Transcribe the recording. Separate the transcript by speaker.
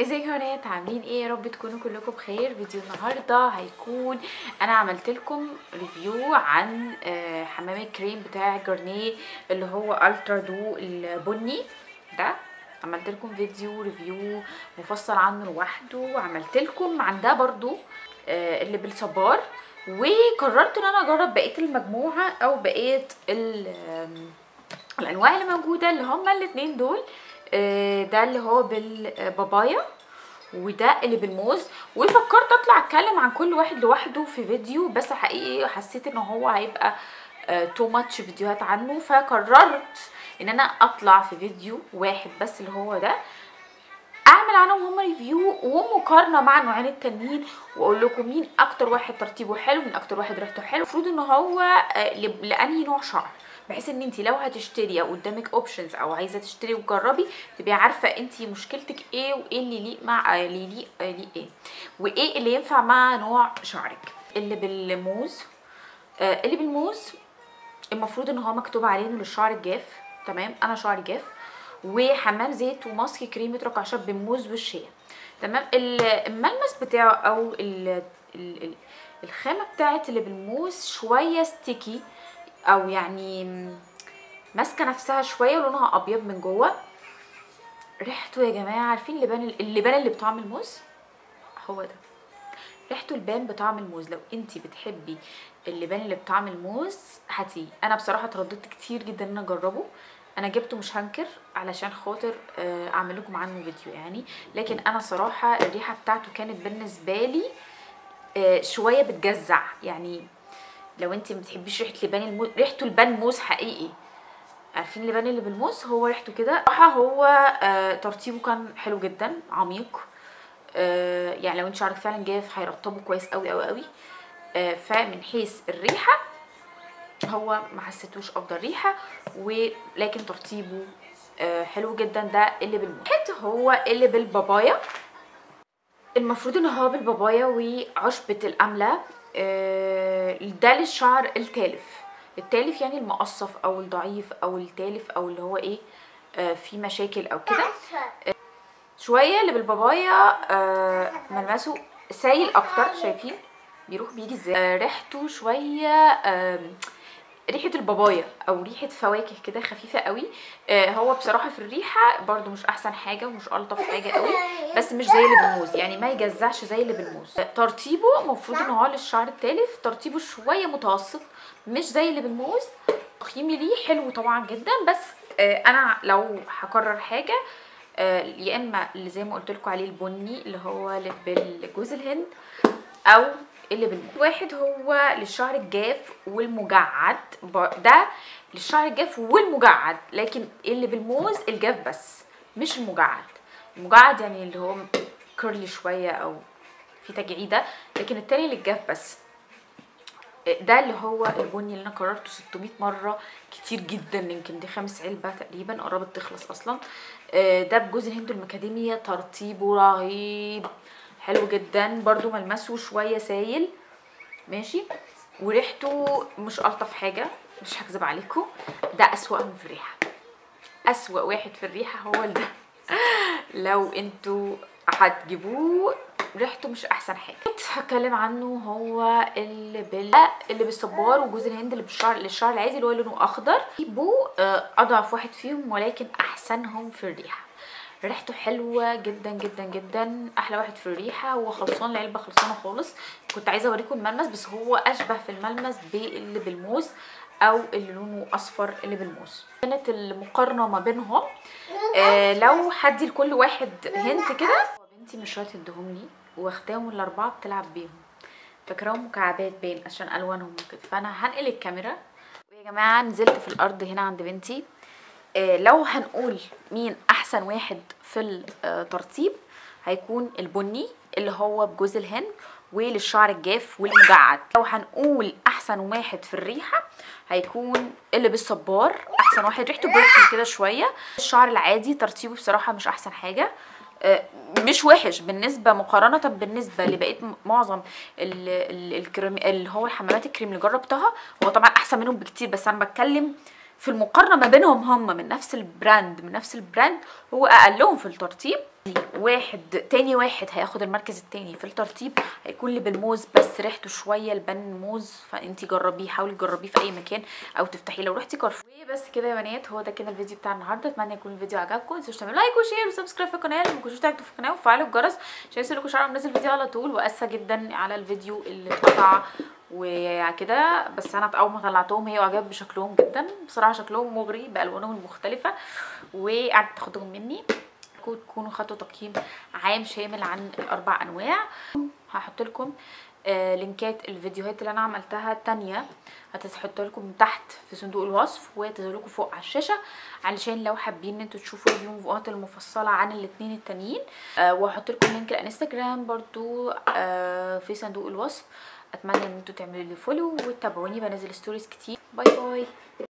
Speaker 1: ازيكم يا بنات عاملين ايه يا رب تكونوا كلكم بخير فيديو النهارده هيكون انا عملت لكم ريفيو عن آه، حمام الكريم بتاع جارنيه اللي هو الترا دو البني ده عملت لكم فيديو ريفيو مفصل عنه لوحده عملت لكم عن ده برضو آه، اللي بالصبار وقررت ان انا اجرب بقيه المجموعه او بقيه ال- آم، الانواع اللي موجوده اللي هما الاتنين دول آه، ده اللي هو بالبابايا وده اللي بالموز وفكرت اطلع اتكلم عن كل واحد لوحده في فيديو بس حقيقي حسيت ان هو هيبقى تو ماتش فيديوهات عنه فقررت ان انا اطلع في فيديو واحد بس اللي هو ده اعمل عنهم هما ريفيو ومقارنه مع النوعين التانيين واقول لكم مين اكتر واحد ترتيبه حلو مين اكتر واحد ريحته حلو المفروض ان هو آه، ل- لانهي نوع شعر بحيث ان انت لو هتشتري او قدامك اوبشنز او عايزه تشتري وتجربي تبقي عارفه انت مشكلتك ايه وايه اللي يليق مع آه، اللي يليق آه، ليه ايه وايه اللي ينفع مع نوع شعرك اللي بالموز آه، اللي بالموز المفروض ان هو مكتوب عليه انه للشعر الجاف تمام انا شعري جاف وحمام زيت وماسك كريمه رقع شاب بالموز والشيا تمام ال- الملمس بتاعه او ال ال ال الخامه بتاعت اللي بالموز شويه ستيكي او يعني م- ماسكه نفسها شويه ولونها ابيض من جوه ريحته يا جماعه عارفين اللبان اللبان اللي بطعم الموز هو ده ريحته البان بطعم الموز لو انتي بتحبي اللبان اللي بطعم الموز هاتيه انا بصراحه اترددت كتير جدا ان انا اجربه انا جبته مش هنكر علشان خاطر آه، اعمل لكم عنه فيديو يعني لكن انا صراحه الريحه بتاعته كانت بالنسبه لي آه، شويه بتجزع يعني لو انتي ما بتحبيش ريحه لبان الموز ريحته البان موز حقيقي عارفين اللبان اللي بالموز هو ريحته كده صراحه هو آه، ترطيبه كان حلو جدا عميق آه، يعني لو انت شعرك فعلا جاف هيرطبه كويس قوي قوي قوي آه، فمن حيث الريحه هو ما حسيتوش افضل ريحه ولكن ترطيبه آه، حلو جدا ده اللي بالموز هو اللي بالبابايا المفروض ان هو بالبابايا وعشبة الأملة آه، ده للشعر التالف التالف يعني المقصف او الضعيف او التالف او اللي هو ايه آه، في مشاكل او كده شويه اللي بالبابايا آه، ملمسه سايل اكتر شايفين بيروح بيجي ازاي آه، ريحته شويه آم، ريحه البابايا او ريحه فواكه كده خفيفه قوي آه، هو بصراحه في الريحه برده مش احسن حاجه ومش الطف حاجه قوي بس مش زي اللي بالموز يعني ما يجزعش زي اللي بالموز آه، ترطيبه المفروض ان هو للشعر التالف ترطيبه شويه متوسط مش زي اللي بالموز تقييمي ليه حلو طبعا جدا بس آه، انا لو هكرر حاجه آه، يا اما اللي زي ما قلت لكم عليه البني اللي هو اللي بالجوز الهند او اللي بالموز واحد هو للشعر الجاف والمجعد ب- ده للشعر الجاف والمجعد لكن اللي بالموز الجاف بس مش المجعد المجعد يعني اللي هو كيرلي شويه او في تجعيده لكن التاني للجاف بس ده اللي هو البني اللي انا قررته 600 مره كتير جدا يمكن دي خمس علبه تقريبا قربت تخلص اصلا آه، ده بجوز الهند المكاديميا ترطيبه رهيب حلو جدا برضو ملمسه شويه سايل ماشي وريحته مش الطف حاجه مش هكذب عليكم ده اسوأهم في الريحه اسوأ واحد في الريحه هو ده لو انتوا هتجيبوه ريحته مش احسن حاجه هتكلم عنه هو اللي بال اللي بالصبار وجوز الهند اللي بالشعر للشعر العادي اللي هو لونه اخضر جيبوا آه، اضعف واحد فيهم ولكن احسنهم في الريحه ريحته حلوه جدا جدا جدا احلى واحد في الريحه هو خلصان العلبه خلصانه خالص كنت عايزه اوريكم الملمس بس هو اشبه في الملمس باللي بالموز او اللي لونه اصفر اللي بالموز كانت المقارنه ما بينهم آه لو هدي لكل واحد هنت كده بنتي مش راضيه تديهم لي واخداهم الاربعه بتلعب بيهم فاكراهم مكعبات باين عشان الوانهم وكده فانا هنقل الكاميرا ويا جماعه نزلت في الارض هنا عند بنتي آه لو هنقول مين احسن واحد في الترطيب هيكون البني اللي هو بجوز الهند وللشعر الجاف والمجعد لو هنقول احسن واحد في الريحه هيكون اللي بالصبار احسن واحد ريحته برفيوم كده شويه الشعر العادي ترطيبه بصراحه مش احسن حاجه آه، مش وحش بالنسبه مقارنه بالنسبه لبقيه م- معظم ال- ال- الكريم اللي هو الحمامات الكريم اللي جربتها هو طبعا احسن منهم بكتير بس انا بتكلم في المقارنه ما بينهم هم من نفس البراند من نفس البراند هو اقلهم في الترطيب واحد تاني واحد هياخد المركز التاني في الترطيب هيكون لبن موز بس ريحته شويه لبن موز فانتي جربيه حاولي تجربيه في اي مكان او تفتحيه لو رحتي كارفور بس كده يا بنات هو ده كده الفيديو بتاع النهارده اتمنى يكون الفيديو عجبكم متنسوش تعملوا لايك وشير وسبسكرايب في القناه لو ما كنتوش تعملوا في القناه وفعلوا الجرس عشان يوصلكوا اشعار منزل فيديو على طول واسفه جدا على الفيديو اللي اتقطع وكده بس انا اول ما طلعتهم هي وعجب بشكلهم جدا بصراحه شكلهم مغري بالوانهم المختلفه وقعدت تاخدهم مني تكونوا خدتوا تقييم عام شامل عن الاربع انواع هحط لكم آه لينكات الفيديوهات اللي انا عملتها التانية هتتحط لكم تحت في صندوق الوصف وتظهر لكم فوق على الشاشه علشان لو حابين ان انتوا تشوفوا الفيديوهات المفصله عن الاثنين التانيين آه وهحط لكم لينك الانستجرام برضو آه في صندوق الوصف اتمنى ان انتوا تعملوا لي فولو وتتابعوني بنزل ستوريز كتير باي باي